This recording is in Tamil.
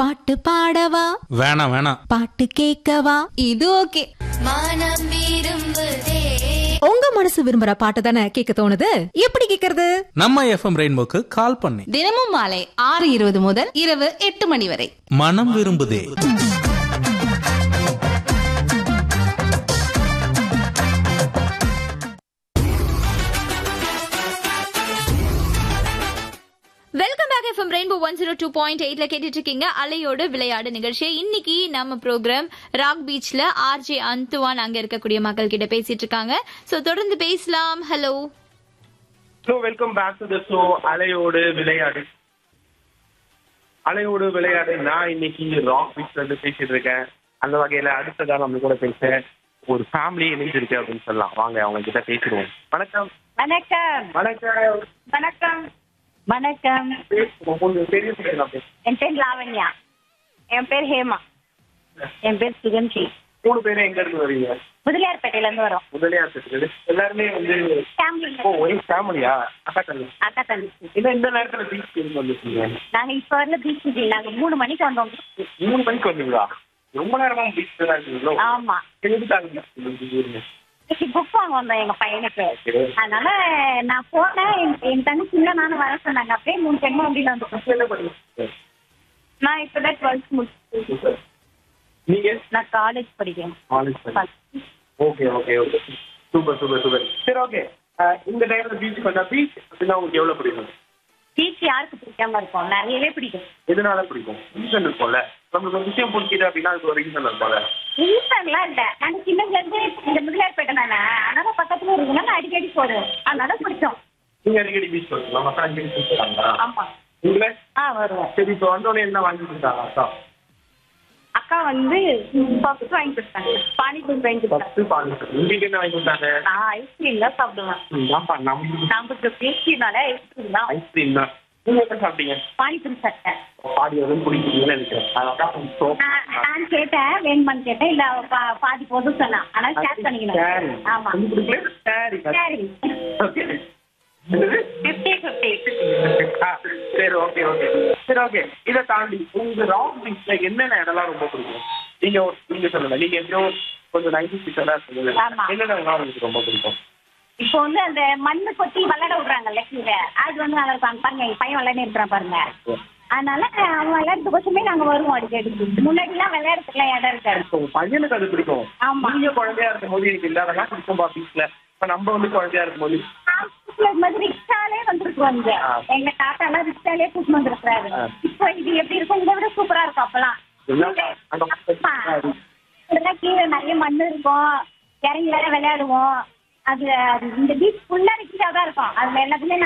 பாட்டு பாடவா வேணாம் வேணாம் பாட்டு கேட்கவா இது ஓகே மனம் விரும்புதே உங்க மனசு விரும்புற பாட்டு தானே கேட்க தோணுது எப்படி கேக்குறது நம்ம எஃப்எம் ரெயின்போக்கு கால் பண்ணி தினமும் மாலை ஆறு இருபது முதல் இரவு எட்டு மணி வரை மனம் விரும்புதே welcome back FM rainbow one zero two point எயிட்ல கேட்டுட்டு இருக்கீங்க அலையோடு விளையாடு நிகழ்ச்சி இன்னைக்கு நம்ம ப்ரோக்ராம் ராக் பீச்ல ஆர்ஜே அந்துவான் அங்க இருக்கக்கூடிய மக்கள் கிட்ட பேசிட்டு இருக்காங்க சோ தொடர்ந்து பேசலாம் hello so welcome back to the show அலையோடு விளையாடு அலையோடு விளையாடு நான் இன்னைக்கு ராக் பீச்ல இருந்து பேசிட்டு இருக்கேன் அந்த வகையில அடுத்ததா நம்ம கூட பேச ஒரு ஃபேமிலி இணைஞ்சிருக்கு அப்படின்னு சொல்லலாம் வாங்க அவங்க கிட்ட பேசிடுவோம் வணக்கம் வணக்கம் வணக்கம் வணக்கம் வணக்கம் பேசுவோம். உங்களுக்கு பெரிய பேர் நான் பேசுறேன். என் பேர் லாவண்யா என் பேர் ஹேமா என் பேர் சுகந்தி மூணு பேரும் எங்க இருந்து வரீங்க முதலியார்பேட்டையில இருந்து வரோம் முதலியார் பேசுறது எல்லாருமே வந்து ஃபேமிலி ஓ ஒரே ஃபேமிலியா அக்கா தம்பி அக்கா தங்கச்சி என்ன இந்த நேரத்துல பீச் இருந்து வந்துருக்கீங்க நாங்க இப்ப வரல பீச் நாங்க மூணு மணிக்கு வந்தோம் மூணு மணிக்கு வந்தீங்களா ரொம்ப நேரமா பீச் தான் இருக்கீங்களோ ஆமா எதுக்காக beach? இன்னைக்கு புக் வாங்க வந்தோம் எங்க பையனுக்கு அதனால நான் போனேன் என்- என் தங்கச்சி இல்ல நானும் வர சொன்னாங்க அப்படியே மூணு பெண்ணும் அப்படின்னு வந்துட்டோம் என்ன பண்ணுவீங்க நான் இப்பதான் டுவெல்த் முடிச்சு நீங்க நான் காலேஜ் படிக்கிறேன் college okay okay okay super super super சரி ஓகே இந்த டைம்ல பீச் பண்ணா பீச் அப்படின்னா உங்களுக்கு எவ்வளவு பிடிக்கும் பீச் யாருக்கு பிடிக்காம இருக்கும் நிறையவே பிடிக்கும் எதனால பிடிக்கும் ரீசன் இருக்கும்ல நம்மளுக்கு ஒரு விஷயம் பிடிக்குது அப்படின்னா அதுக்கு ஒரு ரீசன் இருக்கும்ல ரீசன்லாம் இல்ல நாங்க சின்னதுல இருந்து இந்த முதலியார்பேட்டை தானே அதனால பக்கத்துல இருக்குன்னா நான் அடிக்கடி போடுவேன் அதனால பிடிச்சோம் நீங்க அடிக்கடி பீச் பண்ணுங்க நம்ம அக்கா அடிக்கடி பீச் பண்ணாங்களா ஆமா உங்களை ஆ வருவேன் சரி இப்போ வந்தோடனே என்ன வாங்கி கொடுத்தாங்க அக்கா அக்கா வந்து பப்ஸ் வாங்கி கொடுத்தாங்க பானிபூரி வாங்கி கொடுத்தாங்க ஃபர்ஸ்ட் பாருங்க உங்களுக்கு என்ன வாங்கி கொடுத்தாங்க நான் ஐஸ்கிரீம் தான் சாப்பிடுவேன் ஆமா நம்ம நமக்கு பேசினால ஐஸ்கிரீம் தான் ஐஸ்கிரீம் தான் நீங்க என்ன சாப்பிட்டீங்க பானிபூரி சாப்பிட்டேன் பாதி வந்து பிடிக்குதுன்னு நினைக்கிறேன் அதான் so- நான் நான் கேட்டேன் வேணுமான்னு கேட்டேன் இல்ல அவ பா- பாதி போதும் சொன்னான் ஆனா ஷேர் சரி. பண்ணிக்கணும் ஆமா கொஞ்சம் பிடிக்கல? சரி சரி ஓகே என்னது? ஃபிஃப்டி ஃபிஃப்டி ஆ, சரி ஓகே ஓகே சரி ஓகே இதை தாண்டி உங்க ராக் பீச்ல என்னென்ன இடம்லாம் ரொம்ப பிடிக்கும் நீங்க ஒரு- நீங்க சொல்லுங்க நீங்க எப்படியோ கொஞ்சம் நைன்டி சிக்ஸா சொல்லுங்க ஆமா. என்னென்ன இடம்லாம் உங்களுக்கு ரொம்ப பிடிக்கும் இப்போ வந்து அந்த மண்ணு கொத்தி விளையாட விடுறாங்கல்ல கீழே அது வந்து நல்லா இருக்கும் பாருங்க என் பையன் விளையாடி இருக்கிறான் பாருங்க அதனால அவன் விளையாடுறதுக்கோசமே நாங்க வருவோம் அடிக்கடி முன்னாடி எல்லாம் விளையாடுறதுக்குலாம் இடம் இருக்காது இப்போ உங்க பையனுக்கு அது பிடிக்கும் ஆமா. நீங்க குழந்தையா இருக்கும் போது எனக்கு இல்லாதெல்லாம் பிடிக்கும்பா பீச்ல இப்ப நம்ம வந்து குழந்தையா இருக்கும் போது ஆஸ்பத்திரியில இது மாதிரி ரிக்ஷாலே வந்துருக்குவாங்க ஆ. எங்க தாத்தா எல்லாம் ரிக்ஷாலே கூட்டு வந்திருக்கிறாரு ஆ. இப்போ இது எப்படி இருக்கும் இதை விட சூப்பரா இருக்கும் அப்பெல்லாம் எல்லாம் அங்க ஆமா. இதெல்லாம் கீழே நிறைய மண் இருக்கும் இறங்கி வேற விளையாடுவோம் அது இந்த பீச் ஃபுல்லா ரிக்ஷா தான் இருக்கும் அதுல எல்லாத்துலயும்